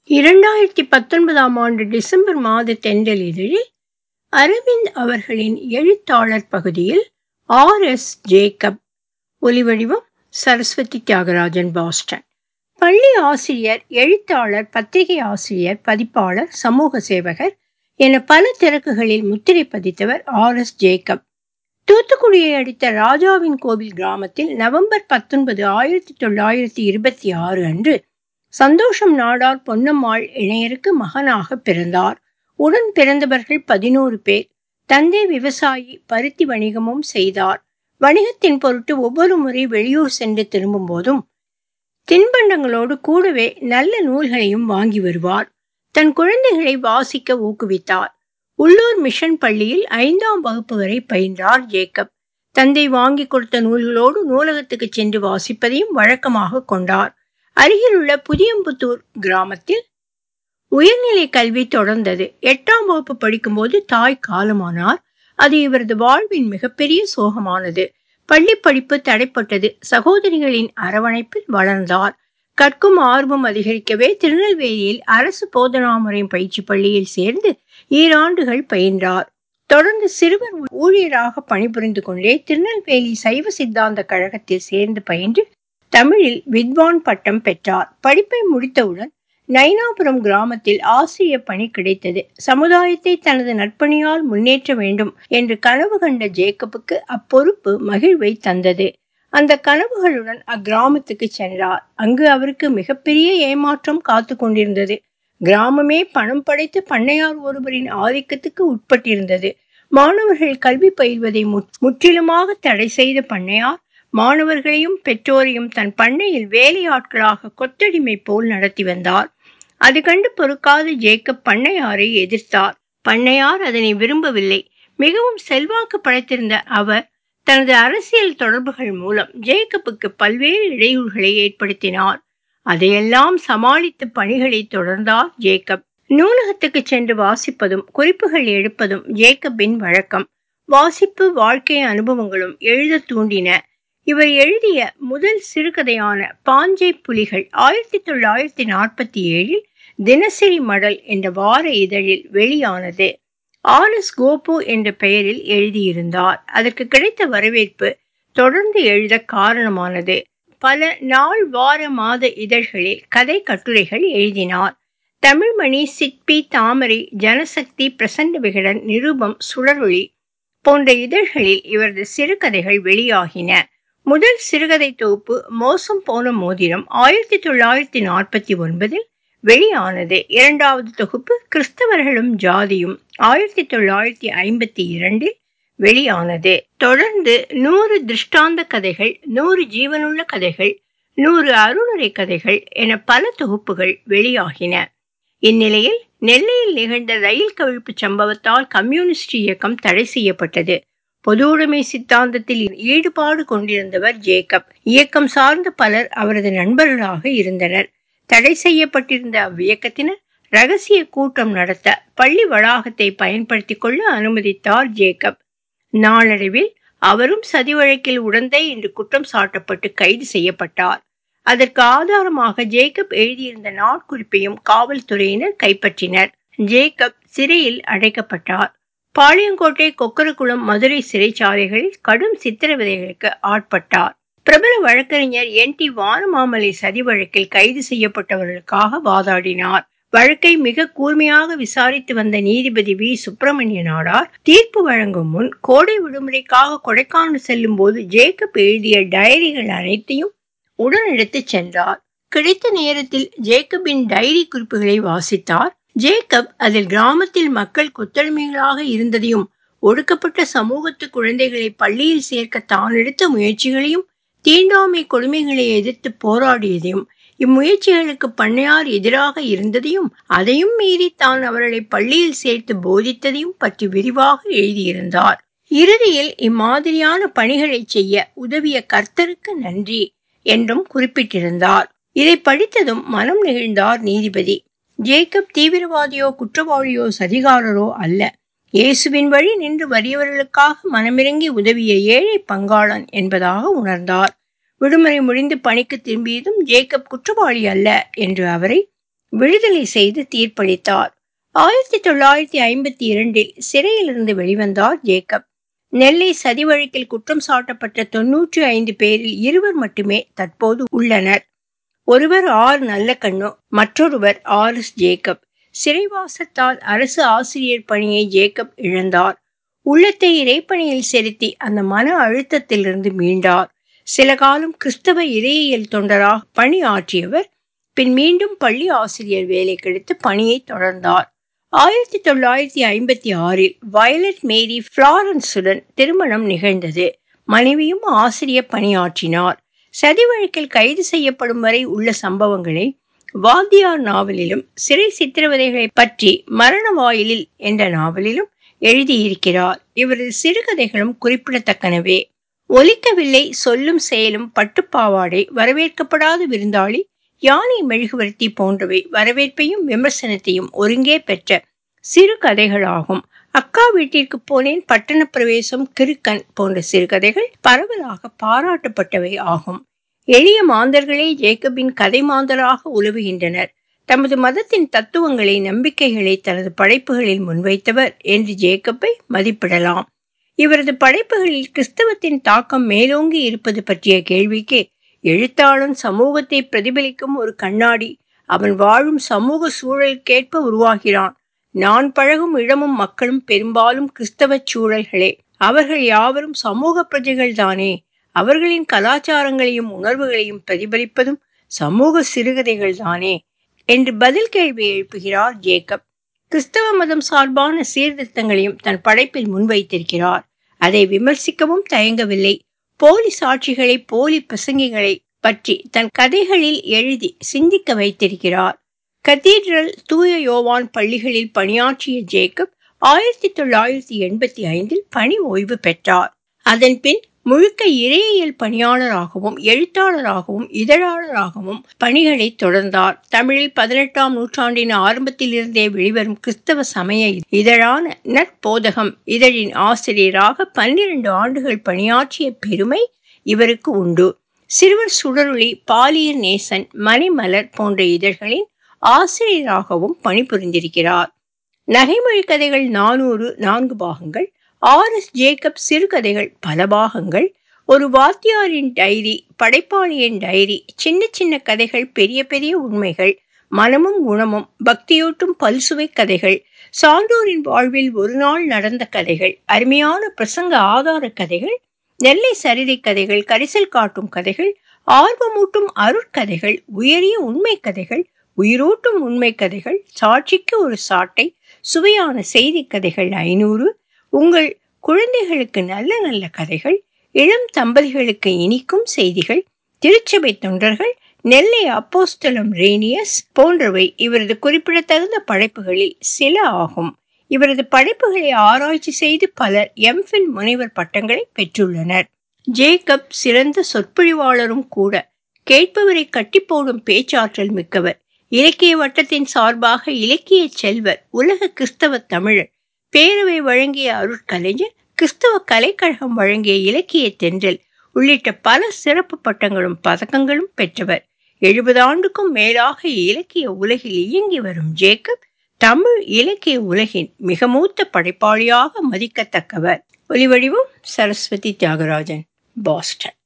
இரண்டாயிரத்தி பத்தொன்பதாம் ஆண்டு டிசம்பர் மாத தென்றல் இதழில் அரவிந்த் அவர்களின் எழுத்தாளர் பகுதியில் ஆர் எஸ் ஜேக்கப் ஒலிவடிவம் சரஸ்வதி தியாகராஜன் பாஸ்டன் பள்ளி ஆசிரியர் எழுத்தாளர் பத்திரிகை ஆசிரியர் பதிப்பாளர் சமூக சேவகர் என பல திறக்குகளில் முத்திரை பதித்தவர் ஆர் எஸ் ஜேக்கப் தூத்துக்குடியை அடுத்த ராஜாவின் கோவில் கிராமத்தில் நவம்பர் பத்தொன்பது ஆயிரத்தி தொள்ளாயிரத்தி இருபத்தி ஆறு அன்று சந்தோஷம் நாடார் பொன்னம்மாள் இணையருக்கு மகனாக பிறந்தார் உடன் பிறந்தவர்கள் பதினோரு பேர் தந்தை விவசாயி பருத்தி வணிகமும் செய்தார் வணிகத்தின் பொருட்டு ஒவ்வொரு முறை வெளியூர் சென்று திரும்பும் போதும் தின்பண்டங்களோடு கூடவே நல்ல நூல்களையும் வாங்கி வருவார் தன் குழந்தைகளை வாசிக்க ஊக்குவித்தார் உள்ளூர் மிஷன் பள்ளியில் ஐந்தாம் வகுப்பு வரை பயின்றார் ஜேக்கப் தந்தை வாங்கி கொடுத்த நூல்களோடு நூலகத்துக்கு சென்று வாசிப்பதையும் வழக்கமாக கொண்டார் அருகிலுள்ள புதியம்புத்தூர் கிராமத்தில் உயர்நிலை கல்வி தொடர்ந்தது எட்டாம் வகுப்பு படிக்கும்போது தாய் காலமானார் அது இவரது வாழ்வின் மிகப்பெரிய சோகமானது பள்ளி படிப்பு தடைப்பட்டது சகோதரிகளின் அரவணைப்பில் வளர்ந்தார் கற்கும் ஆர்வம் அதிகரிக்கவே திருநெல்வேலியில் அரசு போதனாமுறை பயிற்சி பள்ளியில் சேர்ந்து ஈராண்டுகள் பயின்றார் தொடர்ந்து சிறுவர் ஊழியராக பணிபுரிந்து கொண்டே திருநெல்வேலி சைவ சித்தாந்த கழகத்தில் சேர்ந்து பயின்று தமிழில் வித்வான் பட்டம் பெற்றார் படிப்பை முடித்தவுடன் நைனாபுரம் கிராமத்தில் ஆசிரியர் பணி கிடைத்தது சமுதாயத்தை தனது நற்பணியால் முன்னேற்ற வேண்டும் என்று கனவு கண்ட ஜேக்கப்புக்கு அப்பொறுப்பு மகிழ்வை தந்தது அந்த கனவுகளுடன் அக்கிராமத்துக்கு சென்றார் அங்கு அவருக்கு மிகப்பெரிய ஏமாற்றம் காத்து கொண்டிருந்தது கிராமமே பணம் படைத்து பண்ணையார் ஒருவரின் ஆதிக்கத்துக்கு உட்பட்டிருந்தது மாணவர்கள் கல்வி பயில்வதை முற்றிலுமாக தடை செய்த பண்ணையார் மாணவர்களையும் பெற்றோரையும் தன் பண்ணையில் வேலையாட்களாக கொத்தடிமை போல் நடத்தி வந்தார் அது கண்டு பொறுக்காத ஜேக்கப் பண்ணையாரை எதிர்த்தார் பண்ணையார் அதனை விரும்பவில்லை மிகவும் செல்வாக்கு படைத்திருந்த அவர் தனது அரசியல் தொடர்புகள் மூலம் ஜேக்கப்புக்கு பல்வேறு இடையூறுகளை ஏற்படுத்தினார் அதையெல்லாம் சமாளித்து பணிகளை தொடர்ந்தார் ஜேக்கப் நூலகத்துக்கு சென்று வாசிப்பதும் குறிப்புகள் எடுப்பதும் ஜேக்கப்பின் வழக்கம் வாசிப்பு வாழ்க்கை அனுபவங்களும் எழுத தூண்டின இவர் எழுதிய முதல் சிறுகதையான பாஞ்சை புலிகள் ஆயிரத்தி தொள்ளாயிரத்தி நாற்பத்தி ஏழில் தினசரி மடல் என்ற வார இதழில் வெளியானது ஆர் எஸ் கோபு என்ற பெயரில் எழுதியிருந்தார் அதற்கு கிடைத்த வரவேற்பு தொடர்ந்து எழுத காரணமானது பல நாள் வார மாத இதழ்களில் கதை கட்டுரைகள் எழுதினார் தமிழ்மணி சிற்பி தாமரை ஜனசக்தி பிரசண்ட விகடன் நிருபம் சுடரொளி போன்ற இதழ்களில் இவரது சிறுகதைகள் வெளியாகின முதல் சிறுகதை தொகுப்பு மோசம் போன மோதிரம் ஆயிரத்தி தொள்ளாயிரத்தி நாற்பத்தி ஒன்பதில் வெளியானது இரண்டாவது தொகுப்பு கிறிஸ்தவர்களும் ஜாதியும் ஆயிரத்தி தொள்ளாயிரத்தி ஐம்பத்தி இரண்டில் வெளியானது தொடர்ந்து நூறு திருஷ்டாந்த கதைகள் நூறு ஜீவனுள்ள கதைகள் நூறு அருளுரை கதைகள் என பல தொகுப்புகள் வெளியாகின இந்நிலையில் நெல்லையில் நிகழ்ந்த ரயில் கவிழ்ப்பு சம்பவத்தால் கம்யூனிஸ்ட் இயக்கம் தடை செய்யப்பட்டது பொது உடைமை சித்தாந்தத்தில் ஈடுபாடு கொண்டிருந்தவர் ஜேக்கப் இயக்கம் சார்ந்த பலர் அவரது நண்பர்களாக இருந்தனர் தடை செய்யப்பட்டிருந்த அவ்வியக்கத்தினர் ரகசிய கூட்டம் நடத்த பள்ளி வளாகத்தை பயன்படுத்தி கொள்ள அனுமதித்தார் ஜேக்கப் நாளடைவில் அவரும் சதி வழக்கில் உடந்தை என்று குற்றம் சாட்டப்பட்டு கைது செய்யப்பட்டார் அதற்கு ஆதாரமாக ஜேக்கப் எழுதியிருந்த நாட்குறிப்பையும் காவல்துறையினர் கைப்பற்றினர் ஜேக்கப் சிறையில் அடைக்கப்பட்டார் பாளையங்கோட்டை கொக்கரகுளம் மதுரை சிறைச்சாலைகளில் கடும் சித்திரவதைகளுக்கு ஆட்பட்டார் பிரபல வழக்கறிஞர் என் டி வானமாமலை சதி வழக்கில் கைது செய்யப்பட்டவர்களுக்காக வாதாடினார் வழக்கை மிக கூர்மையாக விசாரித்து வந்த நீதிபதி வி சுப்பிரமணிய நாடார் தீர்ப்பு வழங்கும் முன் கோடை விடுமுறைக்காக கொடைக்கானல் செல்லும் போது ஜேக்கப் எழுதிய டைரிகள் அனைத்தையும் உடன் எடுத்துச் சென்றார் கிடைத்த நேரத்தில் ஜேக்கபின் டைரி குறிப்புகளை வாசித்தார் ஜேக்கப் அதில் கிராமத்தில் மக்கள் கொத்தடிமைகளாக இருந்ததையும் ஒடுக்கப்பட்ட சமூகத்து குழந்தைகளை பள்ளியில் சேர்க்க தான் எடுத்த முயற்சிகளையும் தீண்டாமை கொடுமைகளை எதிர்த்து போராடியதையும் இம்முயற்சிகளுக்கு பண்ணையார் எதிராக இருந்ததையும் அதையும் மீறி தான் அவர்களை பள்ளியில் சேர்த்து போதித்ததையும் பற்றி விரிவாக எழுதியிருந்தார் இறுதியில் இம்மாதிரியான பணிகளை செய்ய உதவிய கர்த்தருக்கு நன்றி என்றும் குறிப்பிட்டிருந்தார் இதை படித்ததும் மனம் நெகிழ்ந்தார் நீதிபதி ஜேக்கப் தீவிரவாதியோ குற்றவாளியோ சதிகாரரோ அல்ல இயேசுவின் வழி நின்று வறியவர்களுக்காக மனமிறங்கி உதவிய ஏழை பங்காளன் என்பதாக உணர்ந்தார் விடுமுறை முடிந்து பணிக்கு திரும்பியதும் ஜேக்கப் குற்றவாளி அல்ல என்று அவரை விடுதலை செய்து தீர்ப்பளித்தார் ஆயிரத்தி தொள்ளாயிரத்தி ஐம்பத்தி இரண்டில் சிறையிலிருந்து வெளிவந்தார் ஜேக்கப் நெல்லை சதி வழக்கில் குற்றம் சாட்டப்பட்ட தொன்னூற்றி ஐந்து பேரில் இருவர் மட்டுமே தற்போது உள்ளனர் ஒருவர் ஆர் நல்லக்கண்ணு மற்றொருவர் ஆர் எஸ் ஜேக்கப் சிறைவாசத்தால் அரசு ஆசிரியர் பணியை ஜேக்கப் இழந்தார் உள்ளத்தை இறைப்பணியில் செலுத்தி அந்த மன அழுத்தத்திலிருந்து மீண்டார் சில காலம் கிறிஸ்தவ இறையியல் தொண்டராக பணியாற்றியவர் பின் மீண்டும் பள்ளி ஆசிரியர் வேலை கிடைத்து பணியை தொடர்ந்தார் ஆயிரத்தி தொள்ளாயிரத்தி ஐம்பத்தி ஆறில் வயலட் மேரி பிளாரன்ஸுடன் திருமணம் நிகழ்ந்தது மனைவியும் ஆசிரியர் பணியாற்றினார் சதி வழக்கில் கைது செய்யப்படும் வரை உள்ள சம்பவங்களை வாத்தியார் நாவலிலும் சிறை சித்திரவதைகளை பற்றி மரண வாயிலில் என்ற நாவலிலும் எழுதியிருக்கிறார் இவரது சிறுகதைகளும் குறிப்பிடத்தக்கனவே ஒலிக்கவில்லை சொல்லும் செயலும் பட்டுப்பாவாடை வரவேற்கப்படாத விருந்தாளி யானை மெழுகுவர்த்தி போன்றவை வரவேற்பையும் விமர்சனத்தையும் ஒருங்கே பெற்ற சிறு கதைகளாகும் அக்கா வீட்டிற்கு போனேன் பட்டண பிரவேசம் கிறுக்கன் போன்ற சிறுகதைகள் பரவலாக பாராட்டப்பட்டவை ஆகும் எளிய மாந்தர்களே ஜேக்கபின் கதை மாந்தராக உலவுகின்றனர் தமது மதத்தின் தத்துவங்களை நம்பிக்கைகளை தனது படைப்புகளில் முன்வைத்தவர் என்று ஜேக்கப்பை மதிப்பிடலாம் இவரது படைப்புகளில் கிறிஸ்தவத்தின் தாக்கம் மேலோங்கி இருப்பது பற்றிய கேள்விக்கு எழுத்தாளன் சமூகத்தை பிரதிபலிக்கும் ஒரு கண்ணாடி அவன் வாழும் சமூக சூழலுக்கேற்ப உருவாகிறான் நான் பழகும் இடமும் மக்களும் பெரும்பாலும் கிறிஸ்தவ சூழல்களே அவர்கள் யாவரும் சமூக பிரஜைகள் தானே அவர்களின் கலாச்சாரங்களையும் உணர்வுகளையும் பிரதிபலிப்பதும் சமூக சிறுகதைகள் தானே என்று பதில் கேள்வி எழுப்புகிறார் ஜேக்கப் கிறிஸ்தவ மதம் சார்பான சீர்திருத்தங்களையும் தன் படைப்பில் முன்வைத்திருக்கிறார் அதை விமர்சிக்கவும் தயங்கவில்லை போலி சாட்சிகளை போலி பிரசங்கிகளை பற்றி தன் கதைகளில் எழுதி சிந்திக்க வைத்திருக்கிறார் கத்தீட்ரல் தூய யோவான் பள்ளிகளில் பணியாற்றிய ஜேக்கப் ஆயிரத்தி தொள்ளாயிரத்தி எண்பத்தி ஐந்தில் பணி ஓய்வு பெற்றார் அதன் பின் முழுக்க இறையியல் பணியாளராகவும் எழுத்தாளராகவும் இதழாளராகவும் பணிகளை தொடர்ந்தார் தமிழில் பதினெட்டாம் நூற்றாண்டின் ஆரம்பத்தில் இருந்தே வெளிவரும் கிறிஸ்தவ சமய இதழான நற்போதகம் இதழின் ஆசிரியராக பன்னிரண்டு ஆண்டுகள் பணியாற்றிய பெருமை இவருக்கு உண்டு சிறுவர் சுடரொளி பாலியர் நேசன் மணிமலர் போன்ற இதழ்களின் ஆசிரியராகவும் பணிபுரிந்திருக்கிறார் நகைமொழி கதைகள் நானூறு நான்கு பாகங்கள் ஆர் எஸ் ஜேக்கப் சிறுகதைகள் பல பாகங்கள் ஒரு வாத்தியாரின் டைரி படைப்பாளியின் டைரி சின்ன சின்ன கதைகள் பெரிய பெரிய உண்மைகள் மனமும் குணமும் பக்தியூட்டும் பல்சுவை கதைகள் சான்றோரின் வாழ்வில் ஒரு நாள் நடந்த கதைகள் அருமையான பிரசங்க ஆதார கதைகள் நெல்லை சரிதை கதைகள் கரிசல் காட்டும் கதைகள் ஆர்வமூட்டும் அருட்கதைகள் உயரிய உண்மை கதைகள் உயிரூட்டும் உண்மை கதைகள் சாட்சிக்கு ஒரு சாட்டை சுவையான செய்தி கதைகள் ஐநூறு உங்கள் குழந்தைகளுக்கு நல்ல நல்ல கதைகள் இளம் தம்பதிகளுக்கு இனிக்கும் செய்திகள் திருச்சபை தொண்டர்கள் நெல்லை அப்போஸ்தலம் ரேனியஸ் போன்றவை இவரது குறிப்பிடத்தகுந்த படைப்புகளில் சில ஆகும் இவரது படைப்புகளை ஆராய்ச்சி செய்து பலர் எம்ஃபில் முனைவர் பட்டங்களை பெற்றுள்ளனர் ஜேக்கப் சிறந்த சொற்பொழிவாளரும் கூட கேட்பவரை கட்டி போடும் பேச்சாற்றல் மிக்கவர் இலக்கிய வட்டத்தின் சார்பாக இலக்கிய செல்வர் உலக கிறிஸ்தவ தமிழர் பேரவை வழங்கிய அருட்கலைஞர் கிறிஸ்தவ கலைக்கழகம் வழங்கிய இலக்கிய தென்றல் உள்ளிட்ட பல சிறப்பு பட்டங்களும் பதக்கங்களும் பெற்றவர் எழுபது ஆண்டுக்கும் மேலாக இலக்கிய உலகில் இயங்கி வரும் ஜேக்கப் தமிழ் இலக்கிய உலகின் மிக மூத்த படைப்பாளியாக மதிக்கத்தக்கவர் ஒலிவடிவம் சரஸ்வதி தியாகராஜன் பாஸ்டன்